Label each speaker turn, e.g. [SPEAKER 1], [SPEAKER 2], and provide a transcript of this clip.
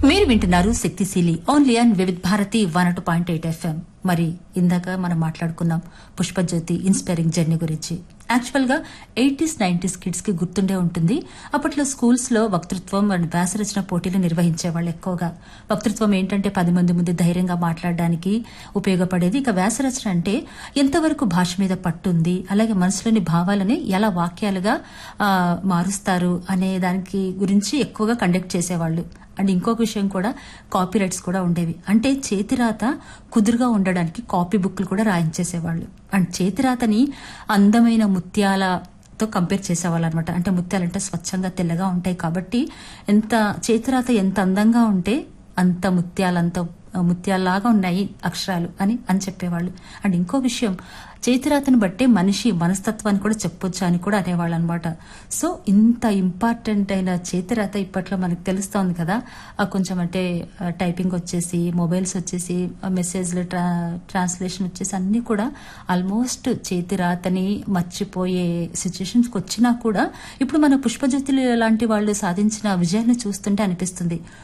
[SPEAKER 1] మీరు వింటున్నారు శక్తిశీలి only and Vividh Bharati one two point eight FM మరి ఇందాక మనం మాట్లాడుకున్నాం పుష్పజ్యోతి ఇన్స్పైరింగ్ జర్నీ గురించి యాక్చువల్ గా ఎయిటీస్ నైన్టీస్ కిడ్స్ కి గుర్తుండే ఉంటుంది అప్పట్లో స్కూల్స్ లో వక్తృత్వం అండ్ వ్యాసరచన పోటీలు నిర్వహించేవాళ్ళు ఎక్కువగా వక్తృత్వం ఏంటంటే పది మంది ముందు ధైర్యంగా మాట్లాడడానికి ఉపయోగపడేది ఇక వ్యాసరచన అంటే ఎంతవరకు భాష మీద పట్టుంది అలాగే మనసులోని భావాలని ఎలా వాక్యాలుగా ఆ, మారుస్తారు అనే దానికి గురించి ఎక్కువగా కండక్ట్ చేసేవాళ్ళు అండ్ ఇంకొక విషయం కూడా కాపీ రైట్స్ కూడా ఉండేవి అంటే చేతిరాత కుదురుగా ఉండడానికి కాపీ బుక్లు కూడా రాయించేసేవాళ్ళు అండ్ చేతిరాతని అందమైన ముత్యాలతో కంపేర్ చేసేవాళ్ళు అనమాట అంటే ముత్యాలంటే స్వచ్ఛంగా తెల్లగా ఉంటాయి కాబట్టి ఎంత చేతిరాత ఎంత అందంగా ఉంటే అంత ముత్యాలంత ముత్యాల్లాగా ఉన్నాయి అక్షరాలు అని అని చెప్పేవాళ్ళు అండ్ ఇంకో విషయం చేతిరాతను బట్టే మనిషి మనస్తత్వాన్ని కూడా చెప్పొచ్చు అని కూడా అనేవాళ్ళు అనమాట సో ఇంత ఇంపార్టెంట్ అయిన చేతిరాత ఇప్పట్లో మనకు తెలుస్తోంది కదా ఆ కొంచెం అంటే ఆ, టైపింగ్ వచ్చేసి మొబైల్స్ వచ్చేసి ఆ, మెసేజ్లు ట్రా ట్రాన్స్లేషన్ వచ్చేసి అన్ని కూడా ఆల్మోస్ట్ చేతిరాతని మర్చిపోయే సిచ్యుయేషన్స్కి వచ్చినా కూడా ఇప్పుడు మన పుష్పజ్యోతులు లాంటి వాళ్ళు సాధించిన విజయాన్ని చూస్తుంటే అనిపిస్తుంది